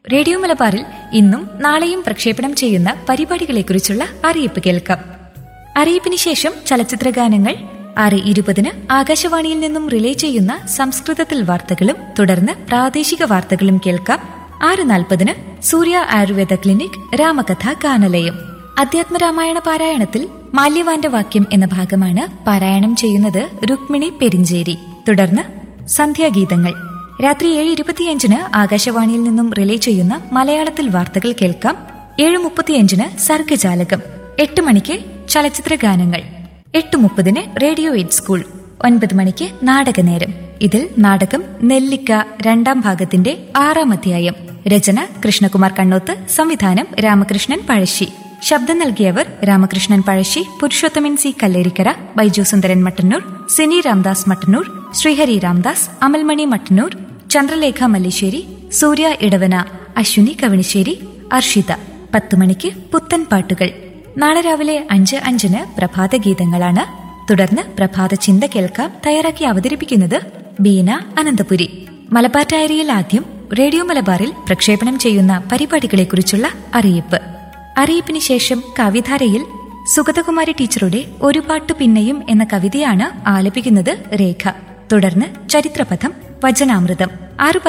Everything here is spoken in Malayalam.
റേഡിയോ മലബാറിൽ ഇന്നും നാളെയും പ്രക്ഷേപണം ചെയ്യുന്ന പരിപാടികളെക്കുറിച്ചുള്ള അറിയിപ്പ് കേൾക്കാം അറിയിപ്പിന് ശേഷം ചലച്ചിത്ര ഗാനങ്ങൾ ആറ് ഇരുപതിന് ആകാശവാണിയിൽ നിന്നും റിലേ ചെയ്യുന്ന സംസ്കൃതത്തിൽ വാർത്തകളും തുടർന്ന് പ്രാദേശിക വാർത്തകളും കേൾക്കാം ആറ് നാൽപ്പതിന് സൂര്യ ആയുർവേദ ക്ലിനിക് രാമകഥ ഗാനലയം അധ്യാത്മരാമായണ പാരായണത്തിൽ മാല്യവാന്റെ വാക്യം എന്ന ഭാഗമാണ് പാരായണം ചെയ്യുന്നത് രുക്മിണി പെരിഞ്ചേരി തുടർന്ന് സന്ധ്യാഗീതങ്ങൾ രാത്രി ഏഴ് ഇരുപത്തിയഞ്ചിന് ആകാശവാണിയിൽ നിന്നും റിലേ ചെയ്യുന്ന മലയാളത്തിൽ വാർത്തകൾ കേൾക്കാം ഏഴ് മുപ്പത്തിയഞ്ചിന് സർഗജാലകം എട്ട് മണിക്ക് ചലച്ചിത്ര ഗാനങ്ങൾ എട്ട് മുപ്പതിന് റേഡിയോ എയ്ഡ് സ്കൂൾ ഒൻപത് മണിക്ക് നാടകനേരം ഇതിൽ നാടകം നെല്ലിക്ക രണ്ടാം ഭാഗത്തിന്റെ ആറാം അധ്യായം രചന കൃഷ്ണകുമാർ കണ്ണോത്ത് സംവിധാനം രാമകൃഷ്ണൻ പഴശ്ശി ശബ്ദം നൽകിയവർ രാമകൃഷ്ണൻ പഴശ്ശി പുരുഷോത്തമൻ സി കല്ലേരിക്കര ബൈജു സുന്ദരൻ മട്ടന്നൂർ സിനി രാംദാസ് മട്ടന്നൂർ ശ്രീഹരി രാംദാസ് അമൽമണി മട്ടന്നൂർ ചന്ദ്രലേഖ മല്ലിശ്ശേരി സൂര്യ ഇടവന അശ്വിനി കവണിശ്ശേരി അർഷിത പത്തു മണിക്ക് പുത്തൻ പാട്ടുകൾ നാളെ രാവിലെ അഞ്ച് അഞ്ചിന് പ്രഭാത ഗീതങ്ങളാണ് തുടർന്ന് പ്രഭാത ചിന്ത കേൾക്കാം തയ്യാറാക്കി അവതരിപ്പിക്കുന്നത് ബീന അനന്തപുരി മലബാർ ഡയറിയിൽ ആദ്യം റേഡിയോ മലബാറിൽ പ്രക്ഷേപണം ചെയ്യുന്ന പരിപാടികളെക്കുറിച്ചുള്ള അറിയിപ്പ് അറിയിപ്പിന് ശേഷം കവിധാരയിൽ സുഗതകുമാരി ടീച്ചറുടെ ഒരു പാട്ടു പിന്നെയും എന്ന കവിതയാണ് ആലപിക്കുന്നത് രേഖ തുടർന്ന് ചരിത്രപഥം വചനാമൃതം ആറു